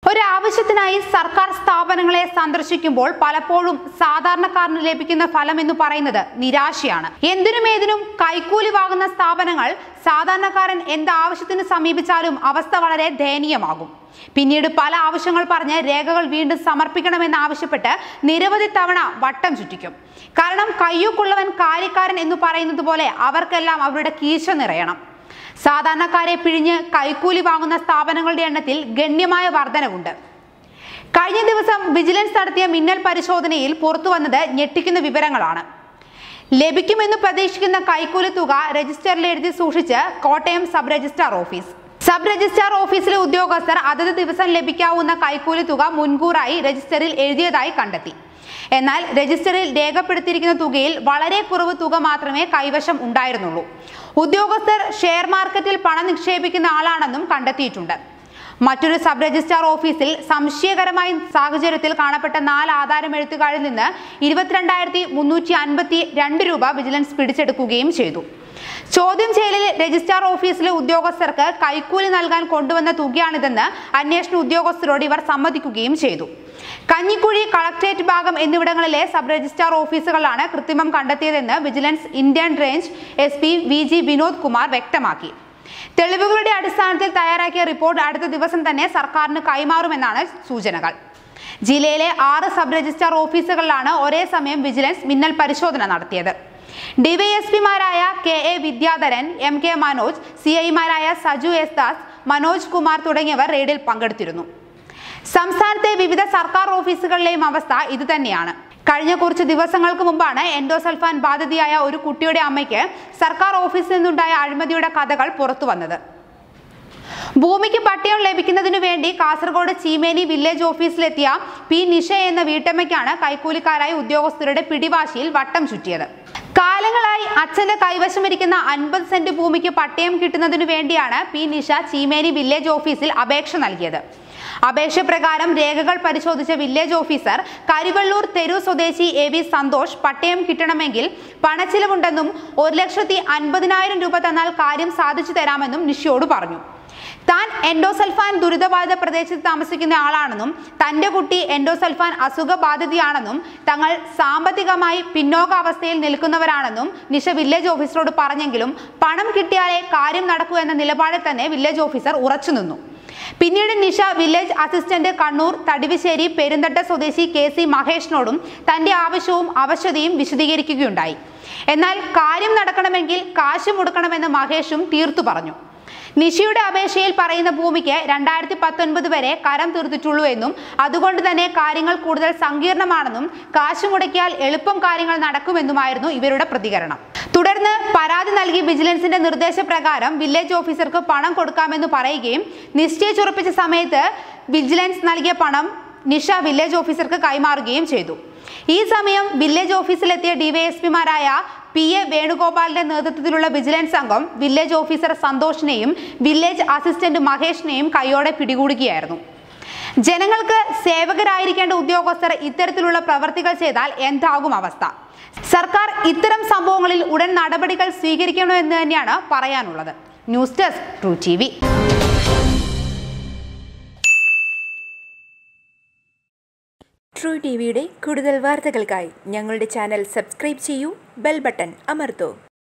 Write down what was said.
ഒരാവശ്യത്തിനായി സർക്കാർ സ്ഥാപനങ്ങളെ സന്ദർശിക്കുമ്പോൾ പലപ്പോഴും സാധാരണക്കാരന് ലഭിക്കുന്ന ഫലം എന്ന് പറയുന്നത് നിരാശയാണ് എന്തിനും ഏതിനും കൈക്കൂലി വാങ്ങുന്ന സ്ഥാപനങ്ങൾ സാധാരണക്കാരൻ എന്ത് ആവശ്യത്തിന് സമീപിച്ചാലും അവസ്ഥ വളരെ ദയനീയമാകും പിന്നീട് പല ആവശ്യങ്ങൾ പറഞ്ഞ് രേഖകൾ വീണ്ടും സമർപ്പിക്കണമെന്ന് ആവശ്യപ്പെട്ട് നിരവധി തവണ വട്ടം ചുറ്റിക്കും കാരണം കയ്യൂക്കുള്ളവൻ കാര്യക്കാരൻ എന്ന് പറയുന്നത് പോലെ അവർക്കെല്ലാം അവരുടെ കീശ നിറയണം സാധാരണക്കാരെ പിഴിഞ്ഞ് കൈക്കൂലി വാങ്ങുന്ന സ്ഥാപനങ്ങളുടെ എണ്ണത്തിൽ ഗണ്യമായ വർധനവുണ്ട് കഴിഞ്ഞ ദിവസം വിജിലൻസ് നടത്തിയ മിന്നൽ പരിശോധനയിൽ പുറത്തു വന്നത് ഞെട്ടിക്കുന്ന വിവരങ്ങളാണ് ലഭിക്കുമെന്ന് പ്രതീക്ഷിക്കുന്ന കൈക്കൂലി തുക രജിസ്റ്ററിൽ എഴുതി സൂക്ഷിച്ച് Kottayam sub registrar office sub registrar ഓഫീസിലെ ഉദ്യോഗസ്ഥർ അതത് ദിവസം ലഭിക്കാവുന്ന കൈക്കൂലി തുക മുൻകൂറായി രജിസ്റ്ററിൽ എഴുതിയതായി കണ്ടെത്തി എന്നാൽ രജിസ്റ്ററിൽ രേഖപ്പെടുത്തിയിരിക്കുന്ന തുകയിൽ വളരെ കുറവ് തുക മാത്രമേ കൈവശം ഉണ്ടായിരുന്നുള്ളൂ ഉദ്യോഗസ്ഥർ ഷെയർ മാർക്കറ്റിൽ പണം നിക്ഷേപിക്കുന്ന ആളാണെന്നും കണ്ടെത്തിയിട്ടുണ്ട് മറ്റൊരു സബ് രജിസ്ട്രാർ ഓഫീസിൽ സംശയകരമായ സാഹചര്യത്തിൽ കാണപ്പെട്ട നാല് ആധാരം എഴുത്തുകാരിൽ നിന്ന് ഇരുപത്തിരണ്ടായിരത്തി മുന്നൂറ്റി അൻപത്തി രണ്ട് രൂപ വിജിലൻസ് പിടിച്ചെടുക്കുകയും ചെയ്തു ചോദ്യം ചെയ്യലിൽ രജിസ്ട്രാർ ഓഫീസിലെ ഉദ്യോഗസ്ഥർക്ക് കൈക്കൂലി നൽകാൻ കൊണ്ടുവന്ന തുകയാണിതെന്ന് അന്വേഷണ ഉദ്യോഗസ്ഥരോട് ഇവർ സമ്മതിക്കുകയും ചെയ്തു കഞ്ഞിക്കുഴി കളക്ടറേറ്റ് ഭാഗം എന്നിവിടങ്ങളിലെ സബ് രജിസ്ട്രാർ ഓഫീസുകളാണ് കൃത്രിമം കണ്ടെത്തിയതെന്ന് vigilance Indian range S P V G Vinod Kumar വ്യക്തമാക്കി തെളിവുകളുടെ അടിസ്ഥാനത്തിൽ തയ്യാറാക്കിയ റിപ്പോർട്ട് അടുത്ത ദിവസം തന്നെ സർക്കാരിന് കൈമാറുമെന്നാണ് സൂചനകൾ ജില്ലയിലെ ആറ് സബ് രജിസ്ട്രാർ ഓഫീസുകളിലാണ് ഒരേ സമയം വിജിലൻസ് മിന്നൽ പരിശോധന നടത്തിയത് ഡിവൈഎസ്പിമാരായ K A Vidyadharan M K Manoj C ഐമാരായ സജു എസ് ദാസ് മനോജ് കുമാർ തുടങ്ങിയവർ റെയ്ഡിൽ പങ്കെടുത്തിരുന്നു സംസ്ഥാനത്തെ വിവിധ സർക്കാർ ഓഫീസുകളിലെയും അവസ്ഥ ഇതുതന്നെയാണ് കഴിഞ്ഞ കുറച്ച് ദിവസങ്ങൾക്ക് മുമ്പാണ് എൻഡോസൾഫാൻ ബാധിതയായ ഒരു കുട്ടിയുടെ അമ്മയ്ക്ക് സർക്കാർ ഓഫീസിൽ നിന്നുണ്ടായ അഴിമതിയുടെ കഥകൾ പുറത്തു വന്നത് ഭൂമിക്ക് പട്ടയം ലഭിക്കുന്നതിനു വേണ്ടി കാസർഗോഡ് ചീമേനി വില്ലേജ് ഓഫീസിലെത്തിയ പി നിഷ എന്ന വീട്ടമ്മയ്ക്കാണ് കൈക്കൂലിക്കാരായ ഉദ്യോഗസ്ഥരുടെ പിടിവാശിയിൽ വട്ടം ചുറ്റിയത് കാലങ്ങളായി അച്ഛന്റെ കൈവശമിരിക്കുന്ന അൻപത് സെന്റ് ഭൂമിക്ക് പട്ടയം കിട്ടുന്നതിനു വേണ്ടിയാണ് പി നിഷ ചീമേനി വില്ലേജ് ഓഫീസിൽ അപേക്ഷ നൽകിയത് അപേക്ഷ പ്രകാരം രേഖകൾ പരിശോധിച്ച വില്ലേജ് ഓഫീസർ കരിവള്ളൂർ തെരു സ്വദേശി എ വി സന്തോഷ് പട്ടയം കിട്ടണമെങ്കിൽ പണച്ചിലവുണ്ടെന്നും ഒരു ലക്ഷത്തി അൻപതിനായിരം രൂപ തന്നാൽ കാര്യം സാധിച്ചു തരാമെന്നും നിഷയോട് പറഞ്ഞു താൻ എൻഡോസൾഫാൻ ദുരിതബാധിത പ്രദേശത്ത് താമസിക്കുന്ന ആളാണെന്നും തന്റെ കുട്ടി എൻഡോസൾഫാൻ അസുഖബാധിതയാണെന്നും തങ്ങൾ സാമ്പത്തികമായി പിന്നോക്കാവസ്ഥയിൽ നിൽക്കുന്നവരാണെന്നും നിഷ വില്ലേജ് ഓഫീസറോട് പറഞ്ഞെങ്കിലും പണം കിട്ടിയാലേ കാര്യം നടക്കൂ എന്ന നിലപാടിൽ തന്നെ വില്ലേജ് ഓഫീസർ ഉറച്ചുനിന്നു പിന്നീട് നിഷ വില്ലേജ് അസിസ്റ്റന്റ് കണ്ണൂർ തടിവശ്ശേരി പെരുന്തട്ട സ്വദേശി കെ സി മഹേഷിനോടും തന്റെ ആവശ്യവും അവശതയും വിശദീകരിക്കുകയുണ്ടായി എന്നാൽ കാര്യം നടക്കണമെങ്കിൽ കാശ് മുടക്കണമെന്ന് മഹേഷും തീർത്തു പറഞ്ഞു നിഷിയുടെ അപേക്ഷയിൽ പറയുന്ന ഭൂമിക്ക് രണ്ടായിരത്തി പത്തൊൻപത് വരെ കരം തീർത്തിട്ടുള്ളൂ എന്നും അതുകൊണ്ട് തന്നെ കാര്യങ്ങൾ കൂടുതൽ സങ്കീർണമാണെന്നും കാശ് മുടക്കിയാൽ എളുപ്പം കാര്യങ്ങൾ നടക്കുമെന്നുമായിരുന്നു ഇവരുടെ പ്രതികരണം തുടർന്ന് പരാതി നൽകി വിജിലൻസിന്റെ നിർദ്ദേശപ്രകാരം വില്ലേജ് ഓഫീസർക്ക് പണം കൊടുക്കാമെന്ന് പറയുകയും നിശ്ചയിച്ചുറപ്പിച്ച സമയത്ത് വിജിലൻസ് നൽകിയ പണം നിഷ വില്ലേജ് ഓഫീസർക്ക് കൈമാറുകയും ചെയ്തു ഈ സമയം വില്ലേജ് ഓഫീസിലെത്തിയ ഡിവൈഎസ്പിമാരായ പി എ വേണുഗോപാലിന്റെ നേതൃത്വത്തിലുള്ള വിജിലൻസ് സംഘം വില്ലേജ് ഓഫീസർ സന്തോഷിനെയും വില്ലേജ് അസിസ്റ്റന്റ് മഹേഷിനെയും കൈയോടെ പിടികൂടുകയായിരുന്നു ജനങ്ങൾക്ക് സേവകരായിരിക്കേണ്ട ഉദ്യോഗസ്ഥർ ഇത്തരത്തിലുള്ള പ്രവർത്തികൾ ചെയ്താൽ എന്താകും അവസ്ഥ സർക്കാർ ഇത്തരം സംഭവങ്ങളിൽ ഉടൻ നടപടികൾ സ്വീകരിക്കണമെന്ന് തന്നെയാണ് പറയാനുള്ളത് news desk true T true T വിയുടെ കൂടുതൽ വാർത്തകൾക്കായി ഞങ്ങളുടെ ചാനൽ സബ്സ്ക്രൈബ് ചെയ്യൂ ബെൽ ബട്ടൺ അമർത്തൂ